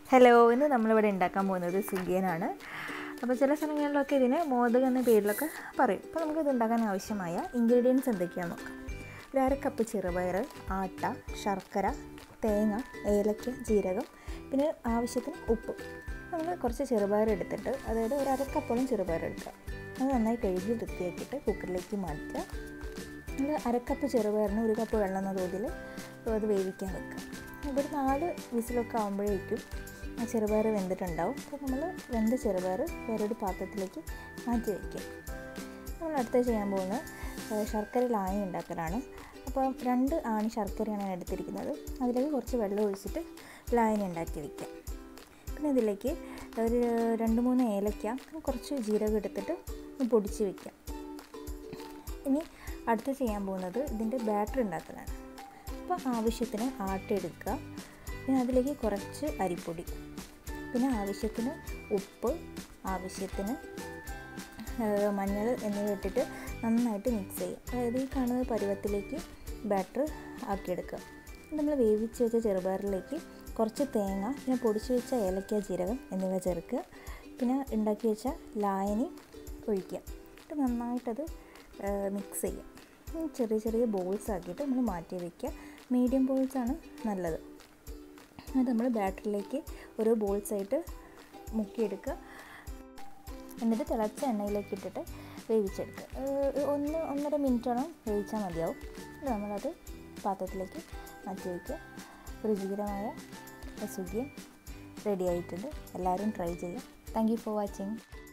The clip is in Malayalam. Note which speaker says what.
Speaker 1: ഹലോ ഇന്ന് നമ്മളിവിടെ ഉണ്ടാക്കാൻ പോകുന്നത് സുഗിയനാണ് അപ്പോൾ ചില സ്ഥലങ്ങളിലൊക്കെ ഇതിന് മോദകം എന്ന പേരിലൊക്കെ പറയും അപ്പോൾ നമുക്കിത് ഉണ്ടാക്കാൻ ആവശ്യമായ ഇൻഗ്രീഡിയൻസ് എന്തൊക്കെയാണെന്ന് നോക്കാം ഒരു അര കപ്പ് ചെറുപയർ ആട്ട ശർക്കര തേങ്ങ ഏലക്ക ജീരകം പിന്നെ ആവശ്യത്തിന് ഉപ്പ് നമ്മൾ കുറച്ച് ചെറുപയർ എടുത്തിട്ട് അതായത് ഒരു അരക്കപ്പോളം ചെറുപയർ എടുക്കുക അത് നന്നായി കഴുകി വൃത്തിയാക്കിയിട്ട് കുക്കറിലേക്ക് മാറ്റുക നമ്മൾ അരക്കപ്പ് ചെറുപയറിന് ഒരു കപ്പ് വെള്ളം എന്ന തോതിൽ അത് വേവിക്കാൻ വെക്കുക അപ്പോൾ ഒരു നാല് വിസിലൊക്കെ ആകുമ്പോഴേക്കും ആ ചെറുപയർ വെന്തിട്ടുണ്ടാവും അപ്പോൾ നമ്മൾ വെന്ത ചെറുപയർ വേറൊരു പാത്രത്തിലേക്ക് മാറ്റി വയ്ക്കുക നമ്മൾ അടുത്ത ചെയ്യാൻ പോകുന്നത് ഏഹ്, ശർക്കര ലായനി ഉണ്ടാക്കലാണ് അപ്പോൾ രണ്ട് ആണി ശർക്കരയാണ് ഞാൻ എടുത്തിരിക്കുന്നത് അതിലേക്ക് കുറച്ച് വെള്ളം ഒഴിച്ചിട്ട് ലായനി ഉണ്ടാക്കി വയ്ക്കാം പിന്നെ ഇതിലേക്ക് ഒരു രണ്ട് മൂന്ന് ഏലക്ക കുറച്ച് ജീരകം എടുത്തിട്ട് ഒന്ന് പൊടിച്ച് വയ്ക്കാം ഇനി അടുത്ത് ചെയ്യാൻ പോകുന്നത് ഇതിൻ്റെ ബാറ്റർ ഉണ്ടാക്കലാണ് അപ്പോൾ ആവശ്യത്തിന് ആട്ട എടുക്കുക പിന്നെ അതിലേക്ക് കുറച്ച് അരിപ്പൊടി പിന്നെ ആവശ്യത്തിന് ഉപ്പ് ആവശ്യത്തിന് ഏഹ്, മഞ്ഞൾ എന്നിവ ഇട്ടിട്ട് നന്നായിട്ട് മിക്സ് ചെയ്യുക അതായത് ഈ കാണുന്ന പരുവത്തിലേക്ക് ബാറ്റർ ആക്കിയെടുക്കുക നമ്മൾ വേവിച്ച് വെച്ച ചെറുപയറിലേക്ക് കുറച്ച് തേങ്ങ പിന്നെ പൊടിച്ച് വെച്ച ഏലക്ക ജീരകം എന്നിവ ചേർക്കുക പിന്നെ ഉണ്ടാക്കി വെച്ച ലായനി ഒഴിക്കുക എന്നിട്ട് നന്നായിട്ടത് മിക്സ് ചെയ്യുക ഇനി ചെറിയ ചെറിയ ബോൾസ് ആക്കിയിട്ട് നമ്മൾ മാറ്റി വയ്ക്കുക മീഡിയം ബോൾസാണ് നല്ലത് അത് നമ്മൾ ബാറ്ററിലേക്ക് ഓരോ ബോൾസ് ആയിട്ട് മുക്കിയെടുക്കുക എന്നിട്ട് തിളച്ച എണ്ണയിലേക്ക് ഇട്ടിട്ട് വേവിച്ചെടുക്കുക ഏഹ് ഒന്ന് ഒന്നര മിനിറ്റോളം വേവിച്ചാൽ മതിയാവും എന്നിട്ട് നമ്മളത് പാത്രത്തിലേക്ക് മാറ്റി വയ്ക്കുക രുചികരമായ സുഖിയം റെഡി ആയിട്ടുണ്ട് എല്ലാവരും ട്രൈ ചെയ്യുക താങ്ക് യു ഫോർ വാച്ചിങ്